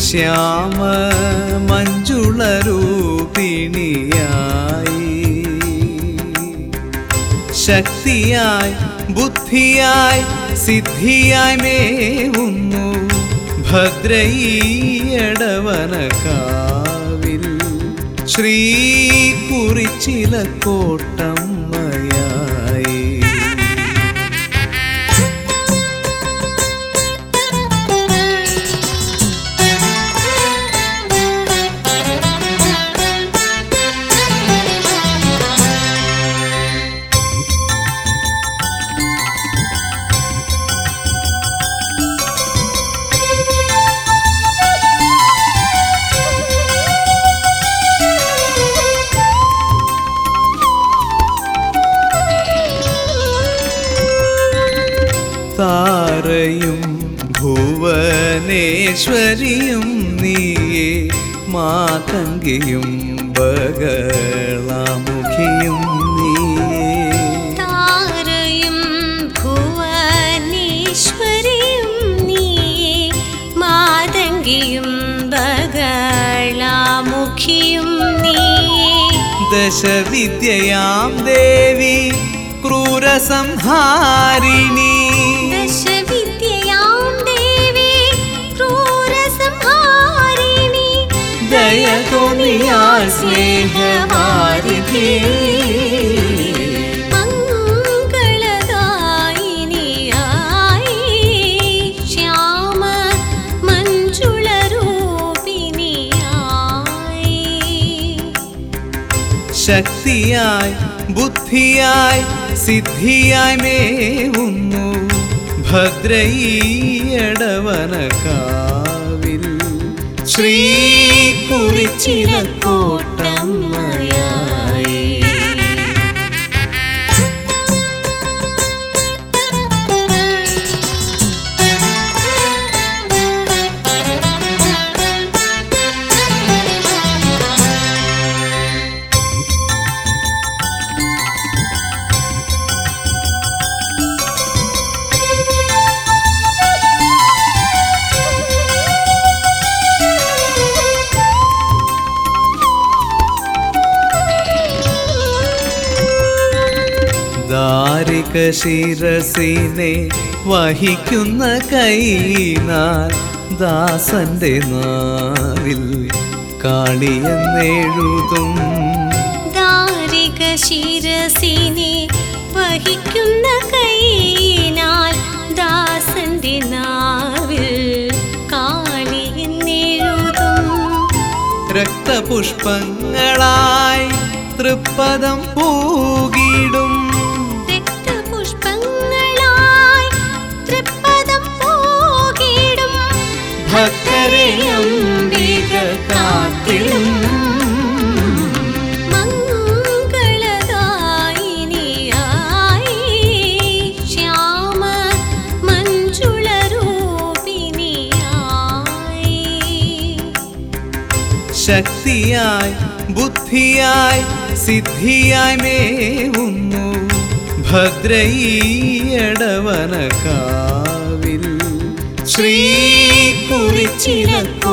ശ്യാമ മഞ്ജുള രൂപിണിയായി ശക്തിയായി ബുദ്ധിയായി സിദ്ധിയായി മേവുന്നു ഭദ്രയടവന കാവിൽ ശ്രീ കുറിച്ചില കോട്ടമ്മയായി താരയും ഭുവനേശ്വരിയും നീയേ മാതങ്കിയും ബകളാമുഖിയും നീയേ താരയും ഭുവനേശ്വരിയും നീയേ മാതങ്കിയും ബകളാമുഖിയും നീയേ ദശവിദ്യയാം ദേവി ക്രൂരസംഹാരിണി ദശവിദ്യയാം ദേവി ക്രൂരസംഹാരിണി ദയ തോന്നിയാൽ സ്നേഹവാരിധി മംഗളദായിനിയായി ശ്യാമ മഞ്ജുള രൂപിണിയായി ശക്തിയായി ബുദ്ധിയായി സിദ്ധിയായി മേവുന്നു ഭദ്രയടവന കാവിൽ ശ്രീ കുറിച്ചില കോട്ടമ്മയായി ദാരിക ശിരസിനെ വഹിക്കുന്ന കൈനാൽ ദാസന്റെ നാവിൽ കാളിയെന്നെഴുതും ദാരിക ശിരസിനെ വഹിക്കുന്ന കൈയിനാൽ ദാസന്റെ നാവിൽ കാളി എന്നെഴുതും രക്തപുഷ്പങ്ങളായി തൃപ്പദം പൂകിടും രക്തപുഷ്പങ്ങളായി തൃപ്പദം പോകിടും ഭക്തരെ അംബിക കാത്തിടും മംഗളദായിനിയായി ശ്യാമ മഞ്ജുള രൂപിണിയായി ശക്തിയായി ബുദ്ധിയായി സിദ്ധിയായി മേവുന്നു ഭദ്രയടവന കാവിൽ ശ്രീ കുറിച്ചില